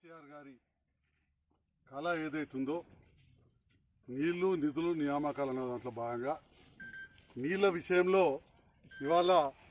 కేసీఆర్ గారి కళ ఏదైతుందో నీళ్లు నిధులు నియామకాలు అన్న దాంట్లో భాగంగా నీళ్ళ విషయంలో ఇవాళ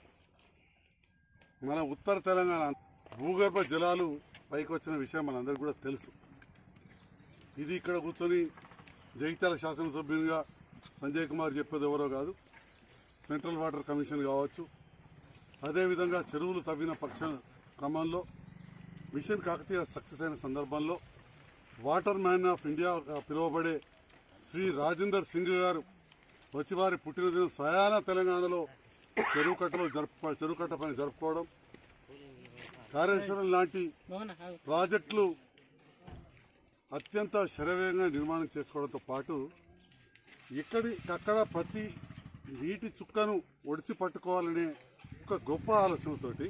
మన ఉత్తర తెలంగాణ భూగర్భ జలాలు పైకి వచ్చిన విషయం మనందరికీ కూడా తెలుసు ఇది ఇక్కడ కూర్చొని జగిత్యాల శాసనసభ్యునిగా సంజయ్ కుమార్ చెప్పేది ఎవరో కాదు సెంట్రల్ వాటర్ కమిషన్ కావచ్చు అదేవిధంగా చెరువులు తవ్విన పక్ష క్రమంలో మిషన్ కాకతీయ సక్సెస్ అయిన సందర్భంలో వాటర్ మ్యాన్ ఆఫ్ ఇండియాగా పిలువబడే శ్రీ రాజేందర్ సింగ్ గారు వచ్చి వారి పుట్టినదిన స్వయాన తెలంగాణలో చెరువు కట్టలో జరుపు చెరువు కట్ట పని జరుపుకోవడం కాళేశ్వరం లాంటి ప్రాజెక్టులు అత్యంత శరవేగంగా నిర్మాణం చేసుకోవడంతో పాటు ఇక్కడికక్కడ ప్రతి నీటి చుక్కను ఒడిసి పట్టుకోవాలనే ఒక గొప్ప ఆలోచనతోటి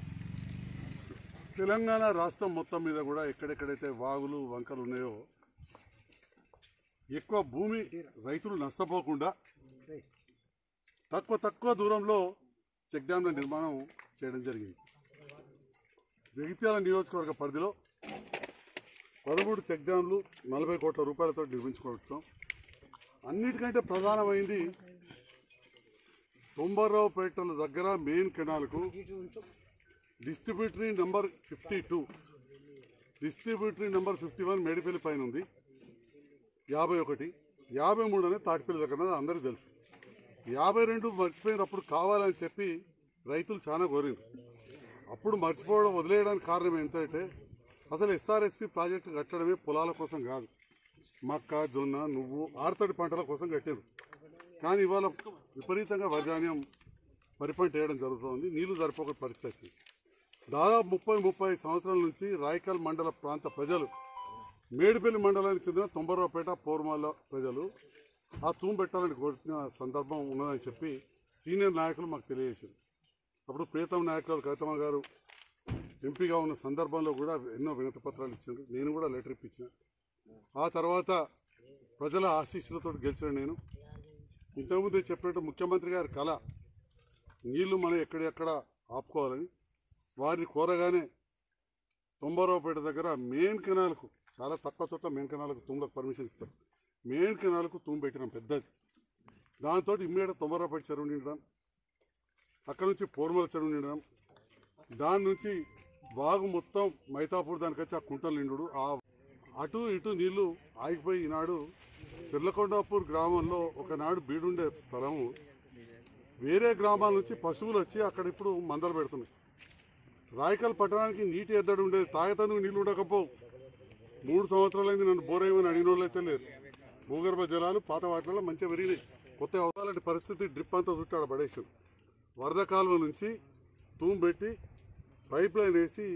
తెలంగాణ రాష్ట్రం మొత్తం మీద కూడా ఎక్కడెక్కడైతే వాగులు వంకలు ఉన్నాయో ఎక్కువ భూమి రైతులు నష్టపోకుండా తక్కువ తక్కువ దూరంలో చెక్ డ్యాంల నిర్మాణం చేయడం జరిగింది జగిత్యాల నియోజకవర్గ పరిధిలో పదమూడు చెక్ డ్యాంలు నలభై కోట్ల రూపాయలతో నిర్మించుకుంటున్నాం అన్నిటికంటే ప్రధానమైంది తొంభరావుపేటల దగ్గర మెయిన్ కెనాల్కు distributary number fifty two distributary number fifty one Medipalli పైన ఉంది యాభై ఒకటి యాభై మూడు అనేది తాటిపల్లి దగ్గర ఉన్నది అందరికీ తెలుసు యాభై రెండు మర్చిపోయినప్పుడు కావాలని చెప్పి రైతులు చాలా కోరింది అప్పుడు మర్చిపోవడం వదిలేయడానికి కారణం ఏంటంటే అసలు ఎస్ఆర్ఎస్పి ప్రాజెక్టు కట్టడమే పొలాల కోసం కాదు మక్క జొన్న నువ్వు ఆరుతడి పంటల కోసం కట్టారు కానీ ఇవాళ విపరీతంగా వర్జాన్యం పరిపంట వేయడం జరుగుతోంది నీళ్లు సరిపోక పరిస్థితి వచ్చింది దాదాపు ముప్పై ముప్పై సంవత్సరాల నుంచి రాయకల్ మండల ప్రాంత ప్రజలు మేడిపల్లి మండలానికి చెందిన తొంభరావుపేట పోర్మాల ప్రజలు ఆ తూము పెట్టాలని కోరిన సందర్భం ఉన్నదని చెప్పి సీనియర్ నాయకులు మాకు తెలియజేశారు అప్పుడు ప్రీతం నాయకులు కవితమ్మ గారు ఎంపీగా ఉన్న సందర్భంలో కూడా ఎన్నో వినతి పత్రాలు ఇచ్చారు నేను కూడా లెటర్ ఇప్పించిన ఆ తర్వాత ప్రజల ఆశీస్సులతో గెలిచిన నేను ఇంతకుముందే చెప్పినట్టు ముఖ్యమంత్రి గారి కళ నీళ్లు మనం ఎక్కడెక్కడ ఆపుకోవాలని వారిని కోరగానే తొంభరావుపేట దగ్గర మెయిన్ కెనాల్కు చాలా తక్కువ చోట్ల మెయిన్ కెనాల్కు తుమ్లకు పర్మిషన్ ఇస్తారు మెయిన్ కెనాల్కు తుమ్ము పెట్టినాం పెద్దది దాంతో ఇమ్మీడియట్ తొంభరావుపేట చెరువు నిండడం అక్కడ నుంచి పోర్మల చెరువు నిండడం దాని నుంచి వాగు మొత్తం మైతాపూర్ దానికి వచ్చి ఆ కుంటలు నిండు ఆ అటు ఇటు నీళ్లు ఆగిపోయి ఈనాడు చిర్లకొండాపూర్ గ్రామంలో ఒకనాడు బీడుండే స్థలము వేరే గ్రామాల నుంచి పశువులు వచ్చి అక్కడ ఇప్పుడు మందలు పెడుతున్నాయి రాయకల్ పట్టణానికి నీటి ఎద్దడి ఉండేది తాగతందుకు నీళ్లు ఉండకపోవు మూడు సంవత్సరాలైంది నన్ను బోరేమని అడిగిన వాళ్ళు అయితే లేరు భూగర్భ జలాలు పాత వాటిలో మంచిగా పెరిగినాయి కొత్త అవసరాలంటి పరిస్థితి డ్రిప్ అంతా చుట్టాడ పడేసాడు వరద కాలువ నుంచి తూము పెట్టి పైప్ లైన్ వేసి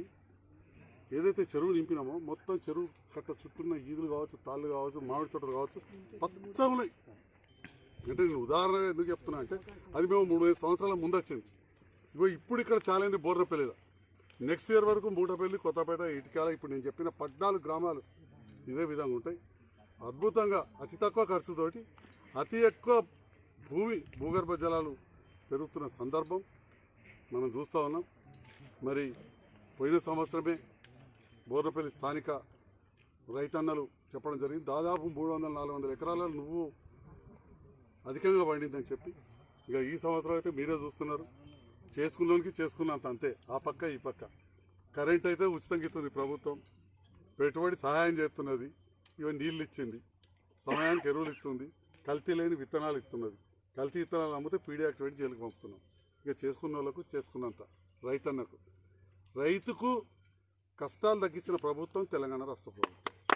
ఏదైతే చెరువు నింపినామో మొత్తం చెరువు కట్ట చుట్టూన్న ఈదులు కావచ్చు తాళ్ళు కావచ్చు మామిడి తోటలు కావచ్చు పచ్చగా ఉన్నాయి అంటే నేను ఉదాహరణగా ఎందుకు చెప్తున్నా అంటే అది మేము మూడు ఐదు సంవత్సరాల ముందు వచ్చింది ఇగో ఇప్పుడు ఇక్కడ చాలా అయింది బోర్రపల్లిలో నెక్స్ట్ ఇయర్ వరకు మూటపల్లి కొత్తపేట ఇటుకాల ఇప్పుడు నేను చెప్పిన పద్నాలుగు గ్రామాలు ఇదే విధంగా ఉంటాయి అద్భుతంగా అతి తక్కువ ఖర్చుతోటి అతి ఎక్కువ భూమి భూగర్భ జలాలు పెరుగుతున్న సందర్భం మనం చూస్తూ ఉన్నాం మరి పోయిన సంవత్సరమే బోర్రపల్లి స్థానిక రైతన్నలు చెప్పడం జరిగింది దాదాపు మూడు వందల నాలుగు వందల ఎకరాలలో నువ్వు అధికంగా పండిందని చెప్పి ఇక ఈ సంవత్సరం అయితే మీరే చూస్తున్నారు చేసుకున్నోనికి చేసుకున్నంత అంతే ఆ పక్క ఈ పక్క కరెంట్ అయితే ఉచితంగా ఇస్తుంది ప్రభుత్వం పెట్టుబడి సహాయం చేస్తున్నది ఇవన్నీ నీళ్ళు ఇచ్చింది సమయానికి ఎరువులు ఇస్తుంది కల్తీ లేని విత్తనాలు ఇస్తున్నది కల్తీ విత్తనాలు అమ్మితే పీడీ యాక్టివేట్ జైలుకి పంపుతున్నాం ఇక చేసుకున్న వాళ్ళకు చేసుకున్నంత రైతన్నకు రైతుకు కష్టాలు తగ్గించిన ప్రభుత్వం తెలంగాణ రాష్ట్ర ప్రభుత్వం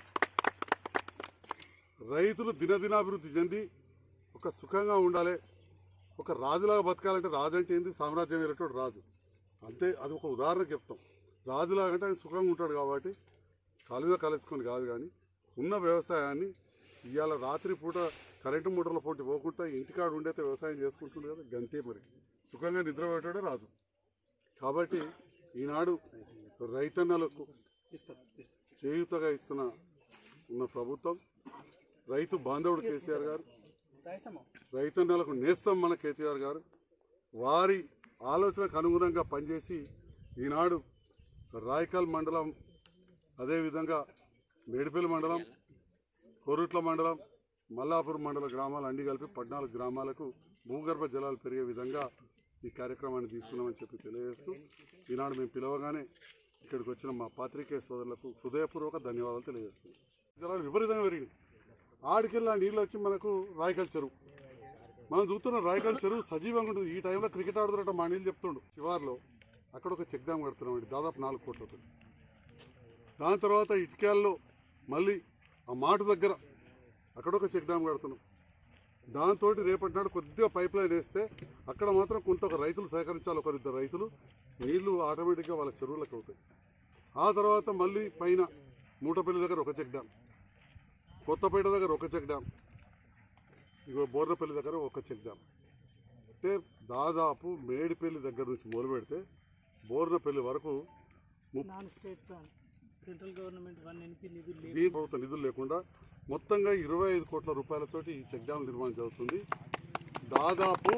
రైతులు దినదినాభివృద్ధి చెంది ఒక సుఖంగా ఉండాలి ఒక రాజులాగా బతకాలంటే రాజు అంటే ఏంది సామ్రాజ్యం వేరేటోడు రాజు అంతే అది ఒక ఉదాహరణ చెప్తాం రాజులాగా అంటే ఆయన సుఖంగా ఉంటాడు కాబట్టి కాలు మీద కలుసుకొని కాదు కానీ ఉన్న వ్యవసాయాన్ని ఇవాళ రాత్రి పూట కరెంటు మూటల పోటీ పోకుండా ఇంటికాడ ఉండైతే వ్యవసాయం చేసుకుంటుంది కదా గంతే మరి సుఖంగా నిద్రపోయేటాడే రాజు కాబట్టి ఈనాడు రైతన్నలకు చేయూతగా ఇస్తున్న ఉన్న ప్రభుత్వం రైతు బాంధవుడు కేసీఆర్ గారు రైతన్నలకు నేస్తం మన కేసీఆర్ గారు వారి ఆలోచనకు అనుగుణంగా పనిచేసి ఈనాడు రాయకల్ మండలం అదేవిధంగా మేడిపల్లి మండలం కోరుట్ల మండలం మల్లాపూర్ మండల గ్రామాలు అన్ని కలిపి పద్నాలుగు గ్రామాలకు భూగర్భ జలాలు పెరిగే విధంగా ఈ కార్యక్రమాన్ని తీసుకున్నామని చెప్పి తెలియజేస్తూ ఈనాడు మేము పిలవగానే ఇక్కడికి వచ్చిన మా పాత్రికేయ సోదరులకు హృదయపూర్వక ధన్యవాదాలు తెలియజేస్తున్నాం జలాలు విపరీతంగా పెరిగింది ఆడికెళ్ళి ఆ నీళ్ళు వచ్చి మనకు రాయకల్ చెరువు మనం చూస్తున్న రాయకల్ చెరువు సజీవంగా ఉంటుంది ఈ టైంలో క్రికెట్ ఆడుతున్నట్టు మా నీళ్ళు చెప్తుండు శివార్లో అక్కడ ఒక చెక్ డ్యామ్ కడుతున్నాం దాదాపు నాలుగు కోట్లతో దాని తర్వాత ఇటుక్యాల్లో మళ్ళీ ఆ మాట దగ్గర అక్కడ ఒక చెక్ డ్యామ్ కడుతున్నాం దాంతో రేపటి నాడు కొద్దిగా పైప్ లైన్ వేస్తే అక్కడ మాత్రం కొంత ఒక రైతులు సహకరించాలి ఒకరిద్దరు రైతులు నీళ్లు ఆటోమేటిక్గా వాళ్ళ చెరువులకు అవుతాయి ఆ తర్వాత మళ్ళీ పైన మూటపల్లి దగ్గర ఒక చెక్ డ్యామ్ కొత్తపేట దగ్గర ఒక చెక్ డ్యామ్ ఇగో బోర్నపల్లి దగ్గర ఒక చెక్ డ్యామ్ అంటే దాదాపు మేడిపల్లి దగ్గర నుంచి మొదలు పెడితే బోర్నపల్లి వరకు non state plan central government one NP నిధులు లేవు దీని ప్రభుత్వ నిధులు లేకుండా మొత్తంగా ఇరవై ఐదు కోట్ల రూపాయలతోటి ఈ చెక్ డ్యామ్ నిర్మాణం జరుగుతుంది దాదాపు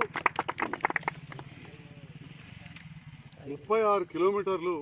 ముప్పై ఆరు కిలోమీటర్లు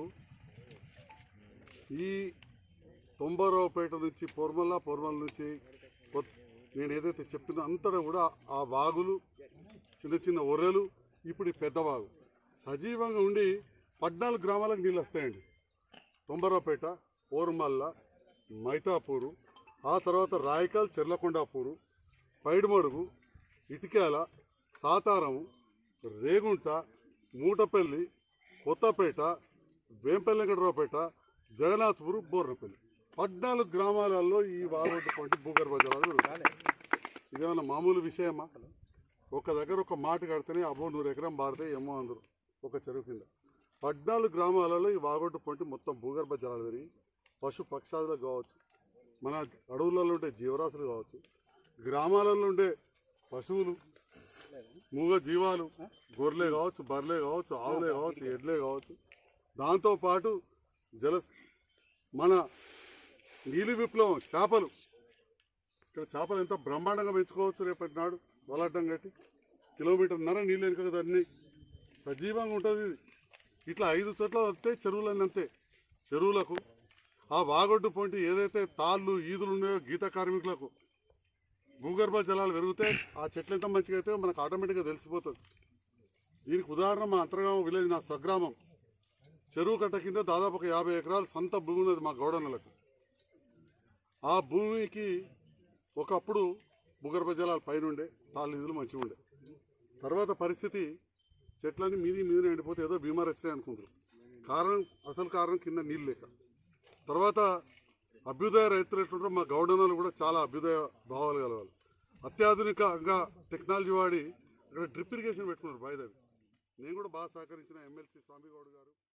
ఈ తొంభరావుపేట నుంచి పొర్మల్ల పొర్మల నుంచి కొత్- నేను ఏదైతే చెప్తున్నా అంతటా కూడా ఆ వాగులు చిన్న చిన్న ఒర్రెలు ఇప్పుడు ఈ పెద్ద వాగు సజీవంగా ఉండి పద్నాలుగు గ్రామాలకు నీళ్ళు వస్తాయండి తొంభరావుపేట పోరుమల్ల మైతాపూరు ఆ తర్వాత రాయకల్ చెర్లకొండాపూరు పైడిమడుగు ఇటిక్యాల సాతారము రేగుంట మూటపల్లి కొత్తపేట వేంపల్లెంకటరావుపేట జగన్నాథ్పూర్ బోర్నపల్లి పద్నాలుగు గ్రామాలలో ఈ వారోడ్డు పంటి భూగర్భ జలాలు పెరుగుతాయి. ఇదేమన్నా మామూలు విషయమా ఒక దగ్గర ఒక మాట కడితేనే అబ్బో నూరు ఎకరం బారితే ఏమో అందరు ఒక చెరువు కింద పద్నాలుగు గ్రామాలలో ఈ వాగొడ్డు పంటి మొత్తం భూగర్భ జలాలు పెరిగి పశు పక్షాదులకు కావచ్చు మన అడవులలో ఉండే జీవరాశులు కావచ్చు గ్రామాలలో ఉండే పశువులు మూగ జీవాలు గొర్రెలే కావచ్చు బర్రెలే కావచ్చు ఆవులే కావచ్చు ఎడ్లే కావచ్చు దాంతోపాటు జల మన నీలి విప్లవం చేపలు ఇక్కడ చేపలు ఎంత బ్రహ్మాండంగా పెంచుకోవచ్చు రేపటి నాడు వలడ్డం కట్టి కిలోమీటర్న్నర నీళ్ళు వెనుక దాన్ని సజీవంగా ఉంటుంది ఇది ఇట్లా ఐదు చోట్ల వస్తే చెరువులన్నీ అంతే చెరువులకు ఆ వాగొడ్డు పొంటి ఏదైతే తాళ్ళు ఈదులు ఉన్నాయో గీత కార్మికులకు భూగర్భ జలాలు పెరిగితే ఆ చెట్లు ఎంత మంచిగా అయితే మనకు ఆటోమేటిక్గా తెలిసిపోతుంది దీనికి ఉదాహరణ మా అంతర్గామం విలేజ్ నా స్వగ్రామం చెరువు కట్ట కింద దాదాపు ఒక యాభై ఎకరాలు సంత భూమి ఉన్నది మా గౌడన్నలకు ఆ భూమికి ఒకప్పుడు భూగర్భ జలాలు పైన ఉండే తాళ్ళు నిధులు మంచిగా ఉండే తర్వాత పరిస్థితి చెట్లన్నీ మీది మీదనే ఎండిపోతే ఏదో బీమార్ వచ్చినాయి అనుకుంటారు కారణం అసలు కారణం కింద నీళ్ళు లేక తర్వాత అభ్యుదయ రైతులు ఎట్లుంటారో మా గౌడనలు కూడా చాలా అభ్యుదయ భావాలు కలవాలి అత్యాధునికంగా టెక్నాలజీ వాడి అక్కడ డ్రిప్ ఇరిగేషన్ పెట్టుకున్నారు బాయిదారి నేను కూడా బాగా సహకరించిన ఎమ్మెల్సీ స్వామి గౌడ్ గారు